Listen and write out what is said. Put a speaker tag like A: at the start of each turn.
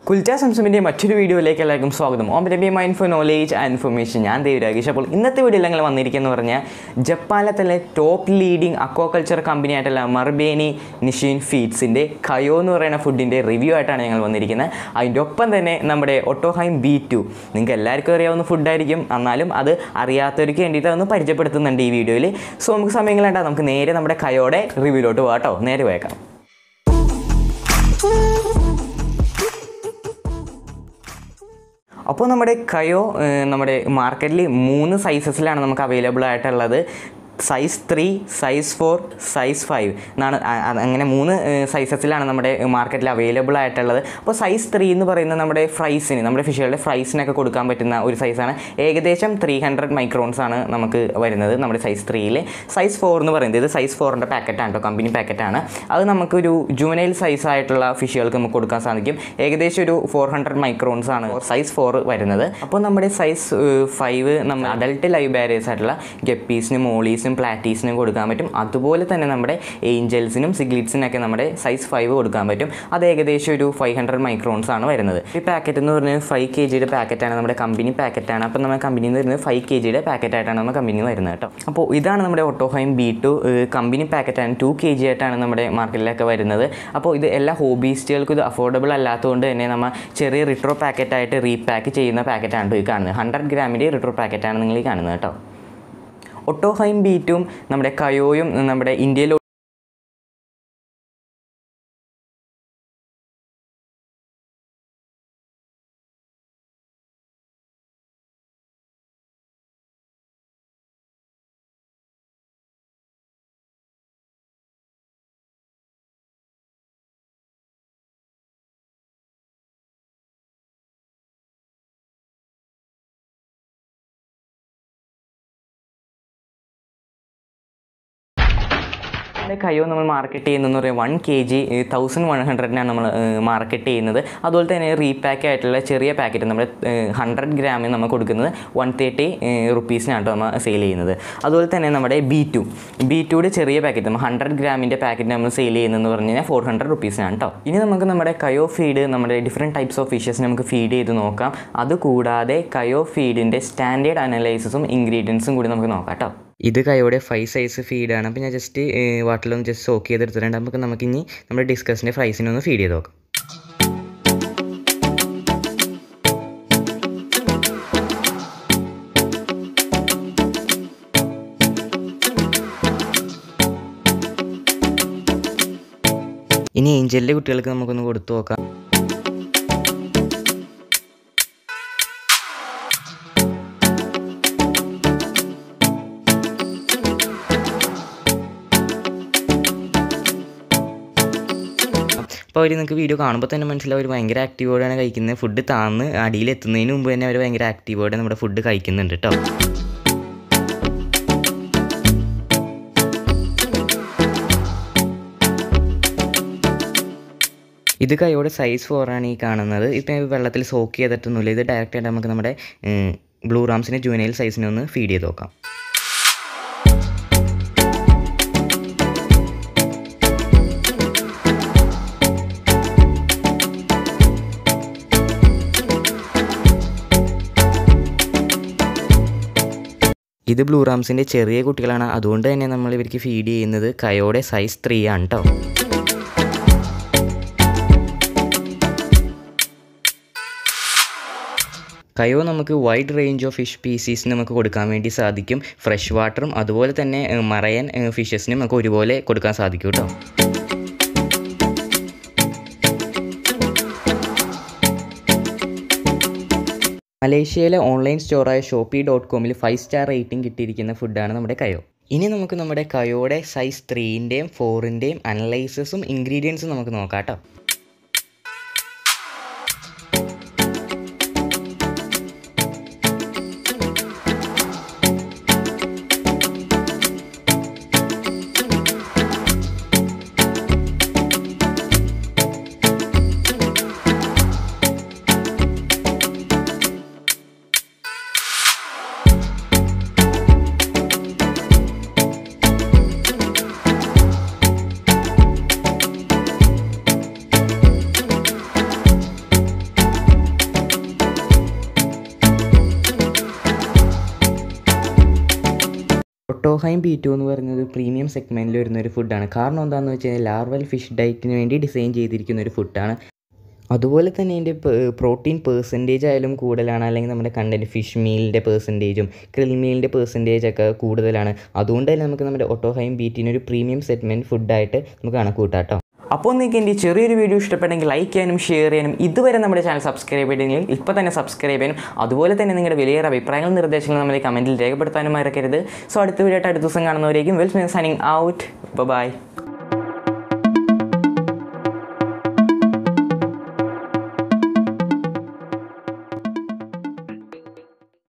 A: കുൽച്ച സംസമിൻ്റെ മറ്റൊരു വീഡിയോയിലേക്ക് എല്ലാവർക്കും സ്വാഗതം Om Rabi mind for knowledge and information ഞാൻ ദേവ് രാകേഷ് അപ്പോൾ ഇന്നത്തെ വീഡിയോയിൽ ഞങ്ങൾ വന്നിരിക്കുന്നത് പറഞ്ഞാൽ ജപ്പാനത്തിലെ ടോപ്പ് ലീഡിംഗ് അക്വാകൾച്ചർ കമ്പനി ആയിട്ടുള്ള മർബേനി നിഷീൻ ഫീഡ്സിൻ്റെ കയോ എന്ന് പറയുന്ന ഫുഡിൻ്റെ റിവ്യൂ ആയിട്ടാണ് ഞങ്ങൾ വന്നിരിക്കുന്നത് അതിൻ്റെ ഒപ്പം തന്നെ നമ്മുടെ ഒട്ടോഹൈം ബി ടു നിങ്ങൾക്ക് എല്ലാവർക്കും അറിയാവുന്ന ഫുഡായിരിക്കും എന്നാലും അത് അറിയാത്തവർക്ക് വേണ്ടിയിട്ട് അതൊന്ന് പരിചയപ്പെടുത്തുന്നുണ്ട് ഈ വീഡിയോയിൽ സോ നമുക്ക് സമയങ്ങളാണ്ടാ നമുക്ക് നേരെ നമ്മുടെ കയോടെ റിവ്യൂലോട്ട് പോകാം കേട്ടോ നേരെ പോയേക്കാം അപ്പോൾ നമ്മുടെ കയോ ഏഹ്, നമ്മുടെ മാർക്കറ്റിൽ മൂന്ന് സൈസസിലാണ് നമുക്ക് അവൈലബിൾ ആയിട്ടുള്ളത് size three size four size five എന്നാണ് അ- അ- അങ്ങനെ മൂന്ന് സൈസസിലാണ് നമ്മുടെ മാർക്കറ്റിൽ അവൈലബിൾ ആയിട്ടുള്ളത് അപ്പോൾ സൈസ് ത്രീ എന്ന് പറയുന്നത് നമ്മുടെ ഫ്രൈസിന് നമ്മുടെ ഫിഷുകളുടെ ഫ്രൈസിനൊക്കെ കൊടുക്കാൻ പറ്റുന്ന ഒരു സൈസാണ് ഏകദേശം ത്രീ ഹൺഡ്രഡ് മൈക്രോൺസ് ആണ് നമുക്ക് വരുന്നത് നമ്മുടെ സൈസ് ത്രീയിൽ സൈസ് ഫോർ എന്ന് പറയുന്നത് ഇത് സൈസ് ഫോറിൻ്റെ പാക്കറ്റാണ് കേട്ടോ കമ്പനി പാക്കറ്റാണ് അത് നമുക്കൊരു ജുവനൈൽ സൈസ് ആയിട്ടുള്ള ഫിഷുകൾക്ക് നമുക്ക് കൊടുക്കാൻ സാധിക്കും ഏകദേശം ഒരു ഫോർ ഹൺഡ്രഡ് മൈക്രോൺസ് ആണ് സൈസ് ഫോർ വരുന്നത് അപ്പോൾ നമ്മുടെ സൈസ് ഫൈവ് നമ്മൾ അഡൽട്ട് ലൈവ് ബാരിയേഴ്സ് ആയിട്ടുള്ള ഗപ്പീസിനും മോളീസിനും പ്ലാറ്റീസിനും കൊടുക്കാൻ പറ്റും അതുപോലെ തന്നെ നമ്മുടെ ഏഞ്ചൽസിനും സിഗ്ലിറ്റ്സിനൊക്കെ നമ്മുടെ സൈസ് ഫൈവ് കൊടുക്കാൻ പറ്റും അത് ഏകദേശം ഒരു ഫൈവ് ഹൺഡ്രഡ് മൈക്രോൺസ് ആണ് വരുന്നത് ഈ പാക്കറ്റ് എന്ന് പറഞ്ഞാൽ ഫൈവ് കെ ജിയുടെ പാക്കറ്റാണ് നമ്മുടെ കമ്പനി പാക്കറ്റാണ് അപ്പോൾ നമ്മുടെ കമ്പനിയിൽ നിന്ന് വരുന്നത് ഫൈവ് കെ ജിയുടെ പാക്കറ്റായിട്ടാണ് നമ്മുടെ കമ്പനിയിൽ നിന്ന് വരുന്നത് കേട്ടോ അപ്പോൾ ഇതാണ് നമ്മുടെ ഓട്ടോഹൈം ബി ടു കമ്പനി പാക്കറ്റാണ് ടു കെ ജി ആയിട്ടാണ് നമ്മുടെ മാർക്കറ്റിലൊക്കെ വരുന്നത് അപ്പോൾ ഇത് എല്ലാ ഹോബീസ്റ്റുകൾക്കും ഇത് അഫോർഡബിൾ അല്ലാത്തതുകൊണ്ട് തന്നെ നമ്മൾ ചെറിയ റിട്രോ പാക്കറ്റായിട്ട് റീപാക്ക് ചെയ്യുന്ന പാക്കറ്റാണ് ഈ കാണുന്നത് ഹൺഡ്രഡ് ഗ്രാമിൻ്റെ റിട്രോ പാക്കറ്റാണ് നിങ്ങൾ ഈ കാണുന്നത് കേട്ടോ ഒട്ടോഹൈം ബീറ്റും നമ്മുടെ കയോയും നമ്മുടെ ഇന്ത്യയിൽ നമ്മുടെ കയ്യോ നമ്മൾ മാർക്കറ്റ് ചെയ്യുന്നതെന്ന് പറയുന്നത് one K G thousand one ഹൺഡ്രഡിനാണ് നമ്മൾ മാർക്കറ്റ് ചെയ്യുന്നത് അതുപോലെ തന്നെ റീപാക്ക് ആയിട്ടുള്ള ചെറിയ പാക്കറ്റ് നമ്മൾ ഹൺഡ്രഡ് ഗ്രാമിന് നമ്മൾ കൊടുക്കുന്നത് വൺ തേർട്ടി റുപ്പീസിനാണ് കേട്ടോ നമ്മൾ സെയിൽ ചെയ്യുന്നത് അതുപോലെ തന്നെ നമ്മുടെ ബി ടു ബി ടുയുടെ ചെറിയ പാക്കറ്റ് നമ്മൾ ഹൺഡ്രഡ് ഗ്രാമിൻ്റെ പാക്കറ്റ് നമ്മൾ സെയിൽ ചെയ്യുന്നതെന്ന് പറഞ്ഞു കഴിഞ്ഞാൽ ഫോർ ഹൺഡ്രഡ് റുപ്പീസിനാണ് കേട്ടോ ഇനി നമുക്ക് നമ്മുടെ കയോ ഫീഡ് നമ്മുടെ ഡിഫറെൻറ്റ് ടൈപ്സ് ഓഫ് ഫിഷസ് നമുക്ക് ഫീഡ് ചെയ്ത് നോക്കാം അതുകൂടാതെ കയോ ഫീഡിൻ്റെ സ്റ്റാൻഡേർഡ് അനലൈസിസും ഇൻഗ്രീഡിയൻസും കൂടി നമുക്ക് നോക്കാം കേട്ടോ ഇത് കയോടെ ഫൈവ് സൈസ് ഫീഡാണ് അപ്പോൾ ഞാൻ ജസ്റ്റ് വാട്ടറിലൊന്ന് ജസ്റ്റ് സോക്ക് ചെയ്തെടുത്തിട്ടുണ്ട് നമുക്ക് നമുക്കിനി നമ്മുടെ ഡിസ്കസിൻ്റെ ഫ്രൈസിനെ ഒന്ന് ഫീഡ് ചെയ്ത് നോക്കാം ഇനി ഏഞ്ചലിൻ്റെ കുട്ടികൾക്ക് നമുക്കൊന്ന് കൊടുത്തു നോക്കാം അപ്പോൾ അവർ നിങ്ങൾക്ക് വീഡിയോ കാണുമ്പോൾ തന്നെ മനസ്സിലാവും അവർ ഭയങ്കര ആക്റ്റീവോടെയാണ് കഴിക്കുന്നത് ഫുഡ് താന്ന് അടിയിലെത്തുന്നതിന് മുമ്പ് തന്നെ അവർ ഭയങ്കര ആക്റ്റീവോടെ നമ്മുടെ ഫുഡ് കഴിക്കുന്നുണ്ട് കേട്ടോ ഇത് കൈയോടെ സൈസ് ഫോറാണ് ഈ കാണുന്നത് ഇപ്പം വെള്ളത്തിൽ സോക്ക് ചെയ്തിട്ടൊന്നുമില്ല ഇത് ഡയറക്റ്റായിട്ട് നമുക്ക് നമ്മുടെ ബ്ലൂ റാംസിൻ്റെ ജുവനൈൽ സൈസിനെ ഒന്ന് ഫീഡ് ചെയ്ത് നോക്കാം ഇത് ബ്ലൂ റാംസിൻ്റെ ചെറിയ കുട്ടികളാണ് അതുകൊണ്ട് തന്നെ നമ്മൾ ഇവർക്ക് ഫീഡ് ചെയ്യുന്നത് കയോടെ സൈസ് ത്രീ ആണ് കേട്ടോ കയോ നമുക്ക് wide range of fish species നമുക്ക് കൊടുക്കാൻ വേണ്ടി സാധിക്കും ഫ്രഷ് വാട്ടറും അതുപോലെ തന്നെ ഏഹ്, മറയൻ ഏഹ്, ഫിഷസിനും നമുക്ക് ഒരുപോലെ കൊടുക്കാൻ സാധിക്കും കേട്ടോ മലേഷ്യയിലെ ഓൺലൈൻ സ്റ്റോറായ ഷോപ്പി ഡോട്ട് കോമിൽ ഫൈവ് സ്റ്റാർ റേറ്റിംഗ് കിട്ടിയിരിക്കുന്ന ഫുഡാണ് നമ്മുടെ കയോ ഇനി നമുക്ക് നമ്മുടെ കയോയുടെ സൈസ് ത്രീൻ്റെയും ഫോറിൻ്റെയും അനലൈസസും ഇൻഗ്രീഡിയൻസും നമുക്ക് നോക്കാം കേട്ടോ ഒട്ടോഹൈം ബീറ്റോ എന്ന് പറയുന്നത് പ്രീമിയം സെഗ്മെൻറ്റിൽ വരുന്ന ഒരു ഫുഡാണ് കാരണം എന്താണെന്ന് വെച്ച് കഴിഞ്ഞാൽ ലാർവൽ ഫിഷ് ഡയറ്റിന് വേണ്ടി ഡിസൈൻ ചെയ്തിരിക്കുന്ന ഒരു ഫുഡാണ് അതുപോലെ തന്നെ ഇതിൻ്റെ പ്രോട്ടീൻ പേഴ്സൻറ്റേജ് ആയാലും കൂടുതലാണ് അല്ലെങ്കിൽ നമ്മുടെ കണ്ടൻറ്റ് ഫിഷ് മീലിൻ്റെ പേഴ്സൻറ്റേജും ക്രിൽ മീലിൻ്റെ പേഴ്സൻറ്റേജ് ഒക്കെ കൂടുതലാണ് അതുകൊണ്ട് തന്നെ നമുക്ക് നമ്മുടെ ഒട്ടോഹൈം ബീറ്റിന് ഒരു പ്രീമിയം സെഗ്മെൻറ്റ് ഫുഡായിട്ട് നമുക്ക് കണക്കൂട്ടാം കേട്ടോ അപ്പോൾ നിങ്ങൾക്ക് എൻ്റെ ഈ ചെറിയൊരു വീഡിയോ ഇഷ്ടപ്പെട്ടെങ്കിൽ ലൈക്ക് ചെയ്യാനും ഷെയർ ചെയ്യാനും ഇതുവരെ നമ്മുടെ ചാനൽ സബ്സ്ക്രൈബ് ചെയ്തെങ്കിൽ ഇപ്പോൾ തന്നെ സബ്സ്ക്രൈബ് ചെയ്യാനും അതുപോലെ തന്നെ നിങ്ങളുടെ വലിയ അഭിപ്രായങ്ങളും നിർദ്ദേശങ്ങളും നമ്മളെ കമൻറ്റിൽ രേഖപ്പെടുത്താനും മറക്കരുത് സോ അടുത്ത വീഡിയോ ആയിട്ട് അടുത്ത ദിവസം കാണുന്നവരേക്കും വെൽസ് സൈനിങ് ഔട്ട് ബൈ